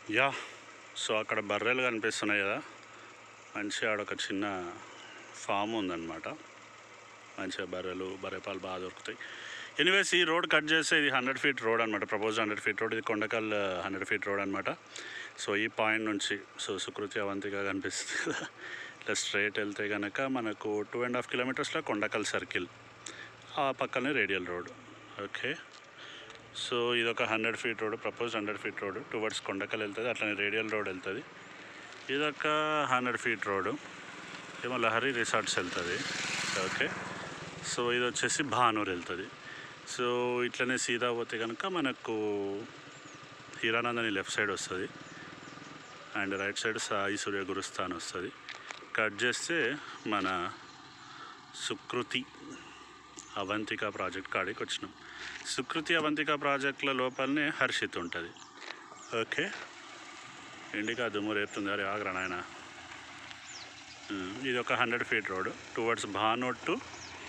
yeah so అక్కడ బర్రెలు కనిపిస్తున్నాయి కదా మంచిగా ఆడ ఒక చిన్న ఫామ్ ఉందన్నమాట మంచిగా బర్రెలు బర్రె పాలు బాగా దొరుకుతాయి ఎనీవేస్ ఈ రోడ్ కట్ చేస్తే ఇది హండ్రెడ్ ఫీట్ రోడ్ అనమాట ప్రపోజ్ హండ్రెడ్ ఫీట్ రోడ్ ఇది కొండకల్ హండ్రెడ్ ఫీట్ రోడ్ అనమాట సో ఈ పాయింట్ నుంచి సో సుకృతి అవంతిగా కనిపిస్తుంది కదా ఇట్లా స్ట్రైట్ వెళ్తే కనుక మనకు టూ అండ్ హాఫ్ కిలోమీటర్స్లో కొండకల్ సర్కిల్ ఆ పక్కనే రేడియల్ రోడ్ ఓకే సో ఇది ఒక hundred feet road propose hundred feet road towards Kondakal వెళ్తుంది అట్లనే రేడియల్ రోడ్ వెళ్తుంది ఇదొక హండ్రెడ్ ఫీట్ రోడ్ ఏమో లహరి రిసార్ట్స్ వెళ్తుంది ఓకే సో ఇది వచ్చేసి భానూర్ వెళ్తుంది సో ఇట్లనే సీదా పోతే కనుక మనకు హీరానందని లెఫ్ట్ సైడ్ వస్తుంది and right side Sai Surya Gurusthan వస్తుంది కట్ చేస్తే మన సుకృతి అవంతిక ప్రాజెక్ట్ కాడికి వచ్చినాం సుకృతి అవంతిక ప్రాజెక్టుల లోపలనే హర్షిత్ ఉంటుంది ఓకే ఇండికా దుమ్ము రేపుతుంది అరే ఆగ్రా నాయన ఉమ్, ఇది ఒక హండ్రెడ్ ఫీట్ రోడ్ టువర్డ్స్ భానోట్ టు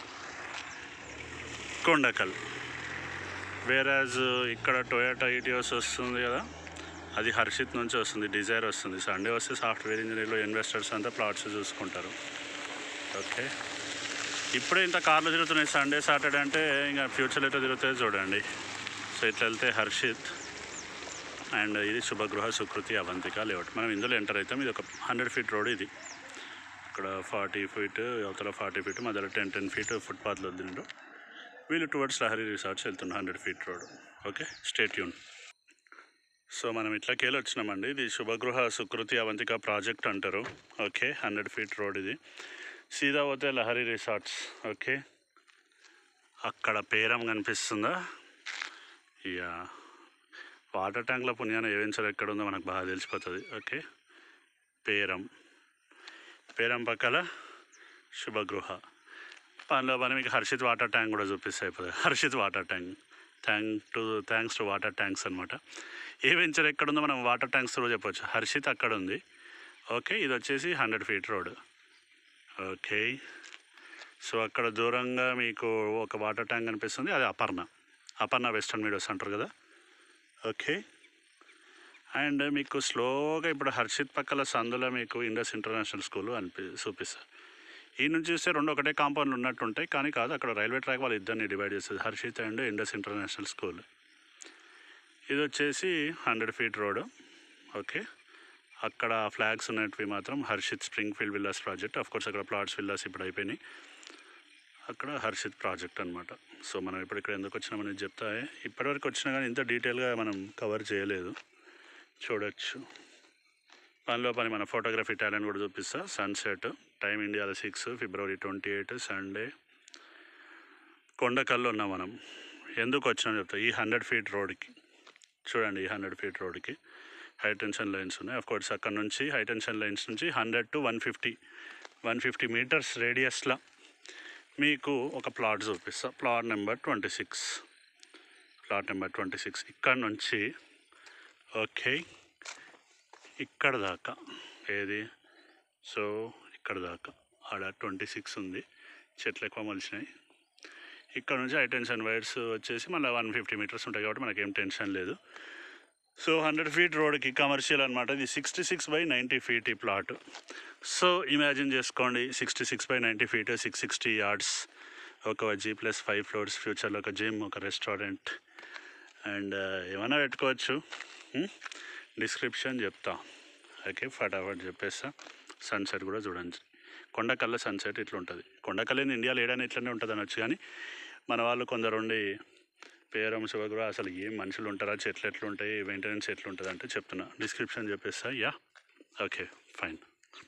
కొండకల్ వేరాజ్ ఇక్కడ టొయోటా ఈటీఎస్ వస్తుంది కదా అది హర్షిత్ నుంచి వస్తుంది డిజైర్ వస్తుంది సండే వస్తే సాఫ్ట్వేర్ ఇంజనీర్లు ఇన్వెస్టర్స్ అంతా ప్లాట్స్ చూసుకుంటారు ఓకే ఇప్పుడే ఇంత కార్లు తిరుగుతున్నాయి సండే సాటర్డే అంటే ఇంకా ఫ్యూచర్లో ఎట్లా తిరుగుతాయో చూడండి సో ఇట్లా వెళ్తే హర్షిత్ అండ్ ఇది శుభగృహ సుకృతి అవంతిక లేఅవుట్ మనం ఇందులో ఎంటర్ అవుతాం ఇది ఒక హండ్రెడ్ ఫీట్ రోడ్ ఇది ఇక్కడ ఫార్టీ ఫీట్ అవతల ఫార్టీ ఫీట్ మధ్యలో టెన్ టెన్ ఫీట్ ఫుట్పాత్లో వదిలిండ్రు వీళ్ళు టువర్డ్స్ లహరి రిసార్ట్స్ వెళ్తున్న hundred feet road okay state యూన్ సో మనం ఇట్లకేళి వచ్చినామండి ఇది శుభగృహ సుకృతి అవంతిక ప్రాజెక్ట్ అంటారు ఓకే హండ్రెడ్ ఫీట్ రోడ్ ఇది సీదా పోతే లహరి రిసార్ట్స్ ఓకే అక్కడ పేరం కనిపిస్తుందా ఇక వాటర్ ట్యాంక్ల పుణ్యాన ఏవెన్సర్ ఎక్కడ ఉందో మనకు బాగా తెలిసిపోతుంది ఓకే పేరం పేరం పక్కల శుభగృహ పనిలో పని మీకు హర్షిత్ వాటర్ ట్యాంక్ కూడా చూపిస్తే అయిపోతుంది Harshith water tank thank to thanks to water tanks అనమాట ఏ వెంచర్ ఎక్కడ ఉందో మనం వాటర్ ట్యాంక్స్ కూడా చెప్పొచ్చు హర్షిత్ అక్కడ ఉంది ఓకే ఇది వచ్చేసి hundred feet road okay so అక్కడ దూరంగా మీకు ఒక వాటర్ ట్యాంక్ కనిపిస్తుంది అది అపర్ణ అపర్ణ వెస్టర్న్ మీడియోస్ అంటారు కదా ఓకే అండ్ మీకు స్లోగా ఇప్పుడు హర్షిత్ పక్కల సందులో మీకు ఇండస్ ఇంటర్నేషనల్ స్కూల్ అనిపి చూపిస్తారు ఈ నుంచి చూస్తే రెండు ఒకటే కాంపౌండ్లు ఉన్నట్టు ఉంటాయి కానీ కాదు అక్కడ రైల్వే ట్రాక్ వాళ్ళు ఇద్దరిని డివైడ్ చేస్తుంది Harshith and Indus international school ఇది వచ్చేసి హండ్రెడ్ ఫీట్ రోడ్ ఓకే అక్కడ ఫ్లాగ్స్ ఉన్నటివి మాత్రం Harshith Springfield villas project of course అక్కడ ప్లాట్స్ విల్లాస్ ఇప్పుడు అయిపోయినాయి అక్కడ హర్షిత్ ప్రాజెక్ట్ అనమాట సో మనం ఇప్పుడు ఇక్కడ ఎందుకు వచ్చినామని చెప్తా ఇప్పటివరకు వచ్చినా కానీ ఇంత డీటెయిల్గా మనం కవర్ చేయలేదు చూడొచ్చు పనిలో పని మన ఫోటోగ్రఫీ టాలెంట్ కూడా చూపిస్తా సన్సెట్ టైం ఇండియాలో six February twenty eight Sunday కొండకల్లో ఉన్నాం మనం ఎందుకు వచ్చినాం చెప్తా ఈ హండ్రెడ్ ఫీట్ రోడ్కి చూడండి ఈ హండ్రెడ్ ఫీట్ రోడ్కి హై టెన్షన్ లైన్స్ ఉన్నాయి అఫ్ కోర్స్ అక్కడ నుంచి హై టెన్షన్ లైన్స్ నుంచి hundred to one fifty one fifty meters రేడియస్లో మీకు ఒక ప్లాట్ చూపిస్తా plot number twenty six plot number twenty six ఇక్కడ నుంచి ఓకే ఇక్కడ దాకా ఏది సో ఇక్కడ దాకా ఆడ ట్వంటీ సిక్స్ ఉంది చెట్లు ఎక్కువ మలిచినాయి ఇక్కడ నుంచి హై టెన్షన్ వైర్స్ వచ్చేసి మళ్ళీ వన్ ఫిఫ్టీ మీటర్స్ ఉంటాయి కాబట్టి మనకేం టెన్షన్ లేదు సో హండ్రెడ్ ఫీట్ రోడ్కి కమర్షియల్ అనమాట ఇది sixty six by ninety feet ఈ ప్లాట్ సో ఇమాజిన్ చేసుకోండి sixty six by ninety feet six sixty yards ఒక జీ ప్లస్ ఫైవ్ ఫ్లోర్స్ ఫ్యూచర్లో ఒక జిమ్ ఒక రెస్టారెంట్ అండ్ ఏమైనా పెట్టుకోవచ్చు డిస్క్రిప్షన్ చెప్తా ఓకే ఫటాఫట్ చెప్పేస్తా సన్సెట్ కూడా చూడండి కొండకల్ల సన్సెట్ ఇట్లా ఉంటుంది కొండకల్లేని ఇండియాలో ఏడైనా ఇట్లనే ఉంటుంది అనొచ్చు కానీ మన వాళ్ళు కొందరు ఉండి పేరం శివగురు అసలు ఏం మనుషులు ఉంటారా చెట్లు ఎట్లుంటాయి మెయింటెనెన్స్ ఎట్లుంటుంది అంటే చెప్తున్నా డిస్క్రిప్షన్ చెప్పేస్తా yeah okay fine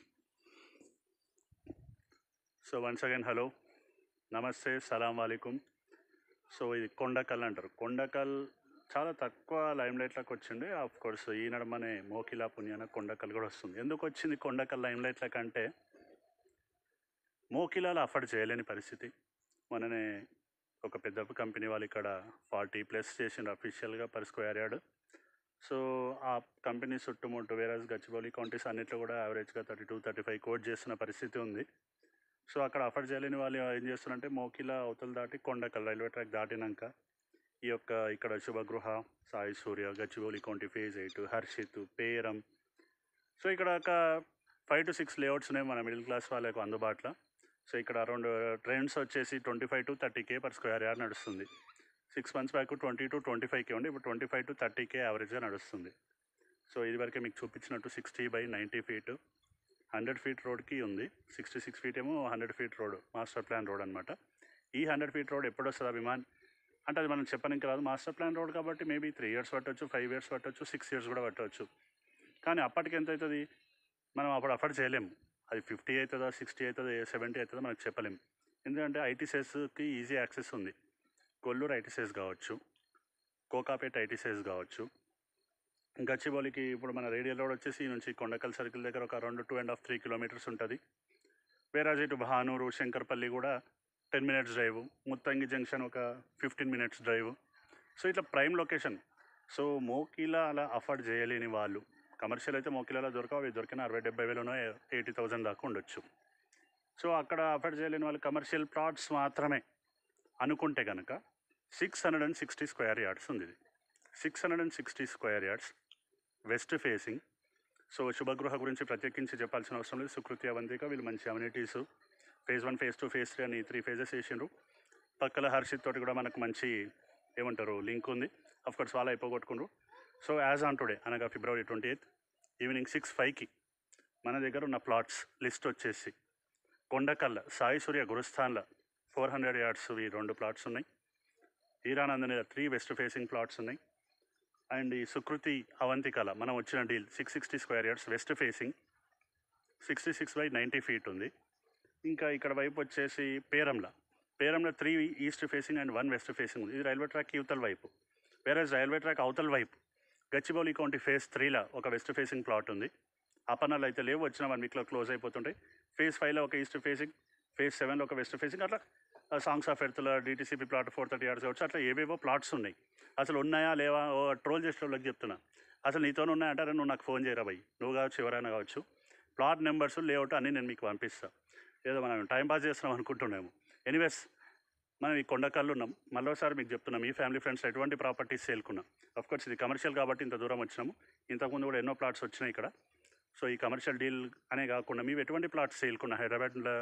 so once again hello నమస్తే సలాం వాలేకుమ్ సో ఇది కొండకల్ అంటారు కొండకల్ చాలా తక్కువ లైమ్ లైట్లోకి వచ్చింది ఆఫ్ కోర్స్ ఈ నడమనే మోకిలా పుణ్యాన కొండకల్ కూడా వస్తుంది ఎందుకు వచ్చింది కొండకల్ లైమ్ లైట్లోకి అంటే మోకిలాలో అఫోర్డ్ చేయలేని పరిస్థితి మననే ఒక పెద్ద కంపెనీ వాళ్ళు ఇక్కడ ఫార్టీ ప్లస్ చేసిండ్రు అఫీషియల్గా పర్ స్క్వేర్ యార్డ్ సో ఆ కంపెనీ చుట్టుముట్టు వేరేస్ గచ్చిబౌలి కౌంటీస్ అన్నిట్లో కూడా యావరేజ్గా thirty two thirty five quote చేస్తున్న పరిస్థితి ఉంది సో అక్కడ అఫోర్డ్ చేయలేని వాళ్ళు ఏం చేస్తున్నారంటే మోకిలా అవతల దాటి కొండకల్ రైల్వే ట్రాక్ దాటినాక ఈ యొక్క ఇక్కడ Subhagruha Sai Surya Gachibowli county phase eight Harshith Peram so ఇక్కడ ఒక ఫైవ్ టు సిక్స్ లేఅవుట్స్ ఉన్నాయి మన మిడిల్ క్లాస్ వాళ్ళకు అందుబాటులో సో ఇక్కడ అరౌండ్ ట్రెండ్స్ వచ్చేసి twenty five to thirty K per square yard నడుస్తుంది six months back twenty to twenty five K ఉండి ఇప్పుడు twenty five to thirty K యావరేజ్గా నడుస్తుంది సో ఇదివరకే మీకు చూపించినట్టు sixty by ninety feet hundred feet రోడ్కి ఉంది సిక్స్టీ సిక్స్ ఫీట్ ఏమో hundred feet road master plan road అనమాట ఈ హండ్రెడ్ ఫీట్ రోడ్ ఎప్పుడు వస్తుంది అభిమాన్ అంటే అది మనం చెప్పడానికి రాదు మాస్టర్ ప్లాన్ రోడ్ కాబట్టి మేబీ త్రీ ఇయర్స్ పట్టవచ్చు ఫైవ్ ఇయర్స్ పట్టవచ్చు సిక్స్ ఇయర్స్ కూడా పట్టవచ్చు కానీ అప్పటికి ఎంత అవుతుంది మనం అప్పుడు అఫోర్డ్ చేయలేము అది ఫిఫ్టీ అవుతుందా సిక్స్టీ అవుతుందా సెవెంటీ అవుతుందా మనకు చెప్పలేము ఎందుకంటే ఐటీసెస్కి ఈజీ యాక్సెస్ ఉంది కొల్లూరు ఐటీసెస్ కావచ్చు కోకాపేట ఐటీసెస్ కావచ్చు గచ్చిబౌలికి ఇప్పుడు మన రేడియల్ రోడ్ వచ్చేసి ఈ నుంచి కొండకల్ సర్కిల్ దగ్గర ఒక రెండు two and half three kilometers ఉంటుంది వేరాజ్ ఇటు భానూరు శంకర్పల్లి కూడా ten minutes drive Muthangi junction ఒక ఫిఫ్టీన్ మినిట్స్ డ్రైవ్ సో ఇట్లా ప్రైమ్ లొకేషన్ సో మోకిలా అలా అఫోర్డ్ చేయలేని వాళ్ళు కమర్షియల్ అయితే మోకిలాలో దొరకవు అవి దొరికిన అరవై డెబ్బై వేలునో ఎయిటీ థౌజండ్ దాకా ఉండొచ్చు సో అక్కడ అఫోర్డ్ చేయలేని వాళ్ళు కమర్షియల్ ప్లాట్స్ మాత్రమే అనుకుంటే కనుక six hundred and sixty square yards ఉంది ఇది six hundred and sixty square yards west facing so Subhagruha గురించి ప్రత్యేకించి చెప్పాల్సిన అవసరం లేదు సుకృతి అవంతిక వీళ్ళు మంచి amenities phase one phase two phase three అని త్రీ ఫేజెస్ వేసిండ్రు పక్కల హర్షిత్ తోటి కూడా మనకు మంచి ఏమంటారు లింక్ ఉంది అఫ్ కోర్స్ వాళ్ళు అయిపోగొట్టుకుండ్రు సో యాజ్ ఆన్ టుడే అనగా February twenty eighth evening six ఫైవ్కి మన దగ్గర ఉన్న ప్లాట్స్ లిస్ట్ వచ్చేసి కొండకల్ల సాయి సూర్య గురుస్థాన్ల ఫోర్ హండ్రెడ్ యార్డ్స్ ఈ రెండు ప్లాట్స్ ఉన్నాయి Hiranandani three west facing plots ఉన్నాయి అండ్ ఈ సుకృతి అవంతికల మనం వచ్చిన deal six sixty square yards west facing sixty six by ninety feet ఉంది ఇంకా ఇక్కడ వైపు వచ్చేసి పేరంల పేరంలో three east facing and one west facing ఉంది ఇది రైల్వే ట్రాక్ యువతల వైపు వేరే రైల్వే ట్రాక్ అవతల వైపు గచ్చిబౌలి కౌంటీ ఫేజ్ త్రీలో ఒక వెస్ట్ ఫేసింగ్ ప్లాట్ ఉంది అపనాలు అయితే లేవు వచ్చిన వన్ వీక్లో క్లోజ్ అయిపోతుంటాయి ఫేజ్ ఫైవ్లో ఒక ఈస్ట్ ఫేసింగ్ ఫేజ్ సెవెన్లో ఒక వెస్ట్ ఫేసింగ్ అట్లా సాంగ్స్ ఆఫ్ ఎర్త్లో DTCP plot for thirty years కావచ్చు అట్లా ఏవేవో ప్లాట్స్ ఉన్నాయి అసలు ఉన్నాయా లేవా ఓ ట్రోల్ చేసిన వాళ్ళకి చెప్తున్నా అసలు నీతో ఉన్నాయంటారా నువ్వు నాకు ఫోన్ చేయరా భయ్ నువ్వు కావచ్చు ఎవరైనా కావచ్చు ప్లాట్ నెంబర్స్ లేఅవుట్ అన్నీ నేను మీకు పంపిస్తాను ఏదో మనం టైం పాస్ చేస్తున్నాం అనుకుంటున్నాము ఎనీవేస్ మనం ఈ కొండకల్లు ఉన్నాం మరోసారి మీకు చెప్తున్నాం ఈ ఫ్యామిలీ ఫ్రెండ్స్ ఎటువంటి ప్రాపర్టీస్ సేల్కున్నాం కోర్స్ ఇది కమర్షియల్ కాబట్టి ఇంత దూరం వచ్చినాము ఇంతకుముందు కూడా ఎన్నో ప్లాట్స్ వచ్చినాయి ఇక్కడ సో ఈ కమర్షియల్ డీల్ అనే కాకుండా మేము ఎటువంటి ప్లాట్స్ సేల్కున్నాం హైదరాబాద్లో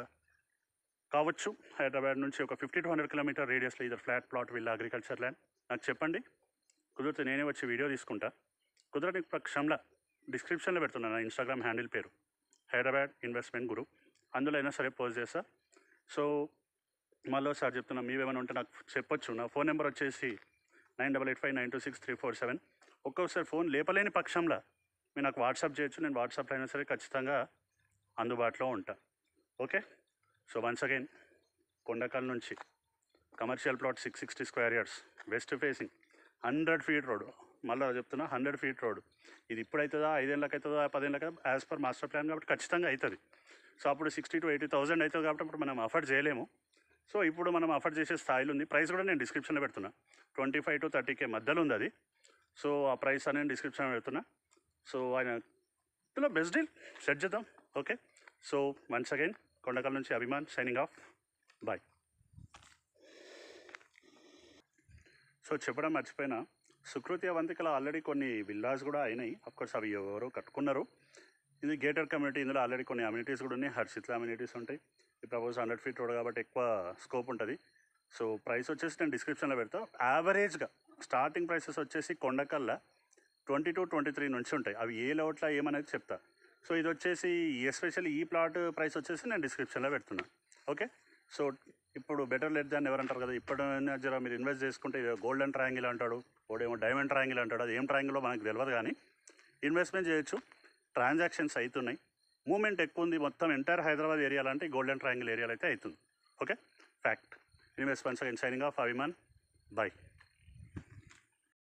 కావచ్చు హైదరాబాద్ నుంచి ఒక ఫిఫ్టీ టు హండ్రెడ్ కిలోమీటర్ రేడియస్లో ఇద్దరు ఫ్లాట్ ప్లాట్ వీళ్ళ అగ్రికల్చర్ ల్యాండ్ నాకు చెప్పండి కుదిరితే నేనే వచ్చి వీడియో తీసుకుంటా కుదరని పక్షంలో డిస్క్రిప్షన్లో పెడుతున్నాను నా ఇన్స్టాగ్రామ్ హ్యాండిల్ పేరు హైదరాబాద్ ఇన్వెస్ట్మెంట్ గురు అందులో అయినా సరే పోస్ట్ చేస్తా సో మళ్ళీసారి చెప్తున్నా మీవేమైనా ఉంటే నాకు చెప్పొచ్చు నా ఫోన్ నెంబర్ వచ్చేసి nine double eight five nine two six three four seven ఒక్కొక్కసారి ఫోన్ లేపలేని పక్షంలో మీరు నాకు వాట్సాప్ చేయొచ్చు నేను వాట్సాప్లో అయినా సరే ఖచ్చితంగా అందుబాటులో ఉంటా okay so once again Kondakal నుంచి commercial plot six sixty square years west facing hundred feet road మళ్ళీ చెప్తున్నా హండ్రెడ్ ఫీట్ రోడ్ ఇది ఇప్పుడు అవుతుందా ఐదేళ్ళకి అవుతుందా పదేళ్ళకి యాజ్ పర్ మాస్టర్ ప్లాన్ కాబట్టి ఖచ్చితంగా అవుతుంది సో అప్పుడు సిక్స్టీ టు ఎయిటీ థౌసండ్ అవుతుంది కాబట్టి అప్పుడు మనం అఫోర్డ్ చేయలేము సో ఇప్పుడు మనం అఫోర్డ్ చేసే స్థాయిలో ఉంది ప్రైస్ కూడా నేను డిస్క్రిప్షన్లో పెడుతున్నా twenty five to thirty K మధ్యలో ఉంది అది సో ఆ ప్రైస్ అనేది డిస్క్రిప్షన్లో పెడుతున్నా సో ఆయన ఇందులో బెస్ట్ డీల్ సెట్ చేద్దాం okay so once again Kondakal నుంచి Abhiman signing off bye so చెప్పడం మర్చిపోయినా సుకృతి అవంతికలో ఆల్రెడీ కొన్ని విల్లాస్ కూడా అయినాయి కోర్స్ అవి ఎవరో కట్టుకున్నారు ఇది గేటర్ కమ్యూనిటీ ఇందులో ఆల్రెడీ కొన్ని అమ్యూనిటీస్ కూడా ఉన్నాయి హర్షిత్ల అమ్యూనిటీస్ ఉంటాయి ఈ ప్రపోజ్ హండ్రెడ్ ఫీట్ రోడ్ కాబట్టి ఎక్కువ స్కోప్ ఉంటుంది సో ప్రైస్ వచ్చేసి నేను డిస్క్రిప్షన్లో పెడతా యావరేజ్గా స్టార్టింగ్ ప్రైసెస్ వచ్చేసి కొండకల్లా ట్వంటీ టు ట్వంటీ త్రీ నుంచి ఉంటాయి అవి ఏ లెవెట్లో ఏమనేది చెప్తా సో ఇది వచ్చేసి ఎస్పెషల్లీ ఈ ప్లాట్ ప్రైస్ వచ్చేసి నేను డిస్క్రిప్షన్లో పెడుతున్నా ఓకే సో ఇప్పుడు బెటర్ లెట్ దాన్ని ఎవరంటారు కదా ఇప్పుడు జర మీరు ఇన్వెస్ట్ చేసుకుంటే ఇది గోల్డెన్ ట్రయాంగిల్ అంటాడు వాడేమో డైమండ్ ట్రయాంగిల్ అంటాడు అది ఏం ట్రయాంగిల్లో మనకు తెలియదు కానీ ఇన్వెస్ట్మెంట్ చేయొచ్చు ట్రాన్సాక్షన్స్ అవుతున్నాయి మూమెంట్ ఎక్కువ ఉంది మొత్తం ఎంటైర్ హైదరాబాద్ ఏరియాలో అంటే గోల్డెన్ ట్రయాంగిల్ ఏరియాలో అయితే అవుతుంది okay fact investments again signing off Abhiman bye